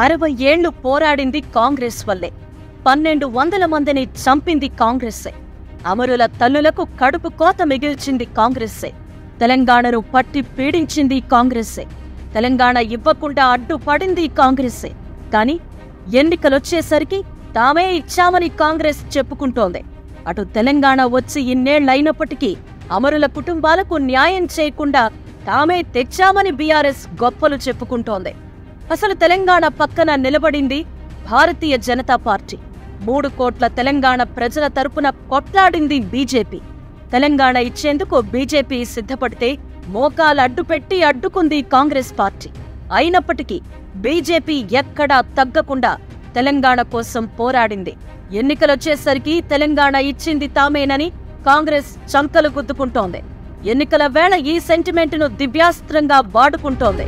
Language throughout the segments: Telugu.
అరవై ఏళ్లు పోరాడింది కాంగ్రెస్ వల్లే పన్నెండు వందల మందిని చంపింది కాంగ్రెస్సే అమరుల తల్లులకు కడుపు కోత మిగిల్చింది కాంగ్రెస్సే తెలంగాణను పట్టి పీడించింది కాంగ్రెస్సే తెలంగాణ ఇవ్వకుండా అడ్డుపడింది కాంగ్రెస్సే కాని ఎన్నికలొచ్చేసరికి తామే ఇచ్చామని కాంగ్రెస్ చెప్పుకుంటోంది అటు తెలంగాణ వచ్చి ఇన్నేళ్లైనప్పటికీ అమరుల కుటుంబాలకు న్యాయం చేయకుండా తామే తెచ్చామని బీఆర్ఎస్ గొప్పలు చెప్పుకుంటోంది అసలు తెలంగాణ పక్కన నిలబడింది భారతీయ జనతా పార్టీ మూడు కోట్ల తెలంగాణ ప్రజల తరపున కొట్లాడింది బీజేపీ తెలంగాణ ఇచ్చేందుకు బీజేపీ సిద్ధపడితే మోకాలు అడ్డుపెట్టి అడ్డుకుంది కాంగ్రెస్ పార్టీ అయినప్పటికీ బీజేపీ ఎక్కడా తగ్గకుండా తెలంగాణ కోసం పోరాడింది ఎన్నికలొచ్చేసరికి తెలంగాణ ఇచ్చింది తామేనని కాంగ్రెస్ చంకలు గుద్దుకుంటోంది ఎన్నికల వేళ ఈ సెంటిమెంటును దివ్యాస్త్రంగా వాడుకుంటోంది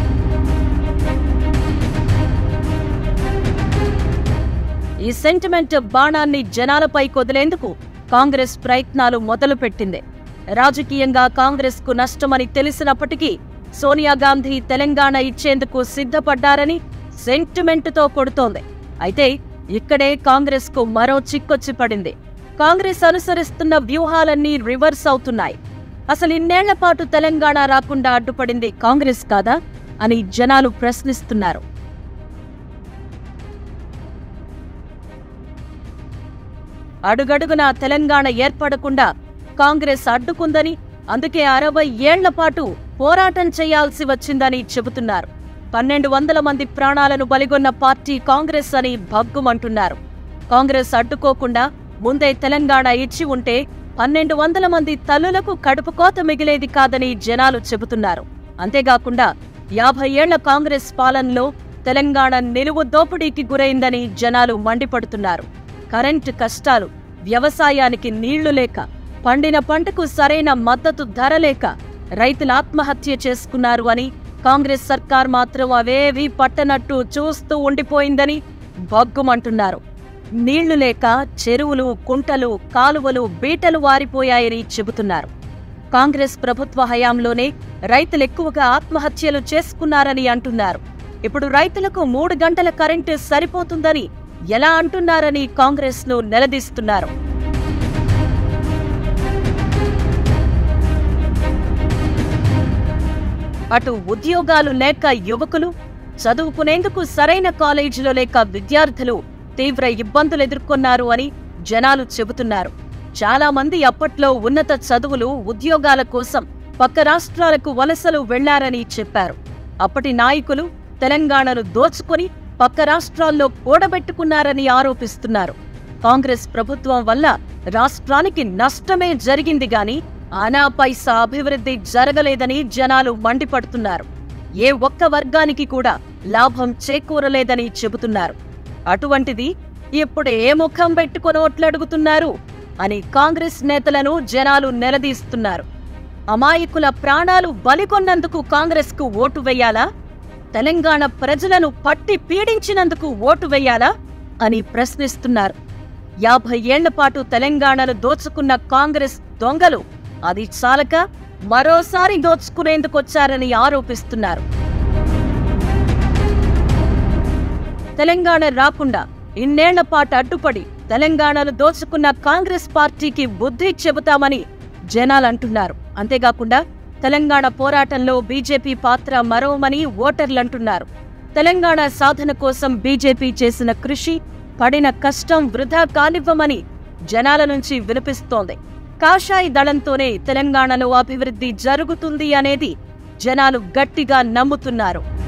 ఈ సెంటిమెంట్ బాణాన్ని జనాలపై కొదిలేందుకు కాంగ్రెస్ ప్రయత్నాలు మొదలుపెట్టింది రాజకీయంగా కాంగ్రెస్ కు నష్టమని తెలిసినప్పటికీ సోనియా గాంధీ తెలంగాణ ఇచ్చేందుకు సిద్ధపడ్డారని సెంటిమెంటుతో కొడుతోంది అయితే ఇక్కడే కాంగ్రెస్ కు మరో చిక్కొచ్చి పడింది కాంగ్రెస్ అనుసరిస్తున్న వ్యూహాలన్నీ రివర్స్ అవుతున్నాయి అసలు ఇన్నేళ్ల పాటు తెలంగాణ రాకుండా అడ్డుపడింది కాంగ్రెస్ కాదా అని జనాలు ప్రశ్నిస్తున్నారు అడుగడుగునా తెలంగాణ ఏర్పడకుండా కాంగ్రెస్ అడ్డుకుందని అందుకే అరవై ఏళ్ల పాటు పోరాటం చేయాల్సి వచ్చిందని చెబుతున్నారు పన్నెండు వందల మంది ప్రాణాలను బలిగొన్న పార్టీ కాంగ్రెస్ అని భగ్గుమంటున్నారు కాంగ్రెస్ అడ్డుకోకుండా ముందే తెలంగాణ ఇచ్చి ఉంటే పన్నెండు వందల మంది తల్లులకు కడుపు కోత మిగిలేది కాదని జనాలు చెబుతున్నారు అంతేకాకుండా యాభై ఏళ్ల కాంగ్రెస్ పాలనలో తెలంగాణ నిలువు దోపిడీకి గురైందని జనాలు మండిపడుతున్నారు కరెంటు కష్టాలు వ్యవసాయానికి నీళ్లు లేక పండిన పంటకు సరైన మద్దతు ధర లేక రైతులు ఆత్మహత్య చేసుకున్నారు అని కాంగ్రెస్ సర్కార్ మాత్రం అవేవీ పట్టనట్టు చూస్తూ ఉండిపోయిందని భగ్గుమంటున్నారు నీళ్లు లేక చెరువులు కుంటలు కాలువలు బీటలు వారిపోయాయని చెబుతున్నారు కాంగ్రెస్ ప్రభుత్వ హయాంలోనే రైతులు ఎక్కువగా ఆత్మహత్యలు చేసుకున్నారని అంటున్నారు ఇప్పుడు రైతులకు మూడు గంటల కరెంటు సరిపోతుందని ఎలా అంటున్నారని కాంగ్రెస్ ను నిలదీస్తున్నారు అటు ఉద్యోగాలు లేక యువకులు చదువుకునేందుకు సరైన కాలేజీలో లేక విద్యార్థులు తీవ్ర ఇబ్బందులు ఎదుర్కొన్నారు అని జనాలు చెబుతున్నారు చాలా మంది అప్పట్లో ఉన్నత చదువులు ఉద్యోగాల కోసం పక్క రాష్ట్రాలకు వలసలు వెళ్లారని చెప్పారు అప్పటి నాయకులు తెలంగాణను దోచుకొని పక్క రాష్ట్రాల్లో కూడబెట్టుకున్నారని ఆరోపిస్తున్నారు కాంగ్రెస్ ప్రభుత్వం వల్ల రాష్ట్రానికి నష్టమే జరిగింది గాని ఆనా పైసా అభివృద్ధి జరగలేదని జనాలు మండిపడుతున్నారు ఏ ఒక్క వర్గానికి కూడా లాభం చేకూరలేదని చెబుతున్నారు అటువంటిది ఇప్పుడు ఏ ముఖం పెట్టుకొని ఓట్లడుగుతున్నారు అని కాంగ్రెస్ నేతలను జనాలు నిలదీస్తున్నారు అమాయకుల ప్రాణాలు బలికొన్నందుకు కాంగ్రెస్కు ఓటు వెయ్యాలా తెలంగాణ ప్రజలను పట్టి పీడించినందుకు ఓటు వెయ్యాలా అని ప్రశ్నిస్తున్నారు యాభై ఏళ్ల పాటు తెలంగాణను దోచుకున్న కాంగ్రెస్ దొంగలు అది చాలక మరోసారి దోచుకునేందుకొచ్చారని ఆరోపిస్తున్నారు తెలంగాణ రాకుండా ఇన్నేళ్ల పాటు అడ్డుపడి తెలంగాణను దోచుకున్న కాంగ్రెస్ పార్టీకి బుద్ధి చెబుతామని జనాలంటున్నారు అంతేకాకుండా తెలంగాణ పోరాటంలో బీజేపీ పాత్ర మరోమని ఓటర్లంటున్నారు తెలంగాణ సాధన కోసం బీజేపీ చేసిన కృషి పడిన కష్టం వృధా కానివ్వమని జనాల నుంచి వినిపిస్తోంది కాషాయ దళంతోనే తెలంగాణలో అభివృద్ధి జరుగుతుంది అనేది జనాలు గట్టిగా నమ్ముతున్నారు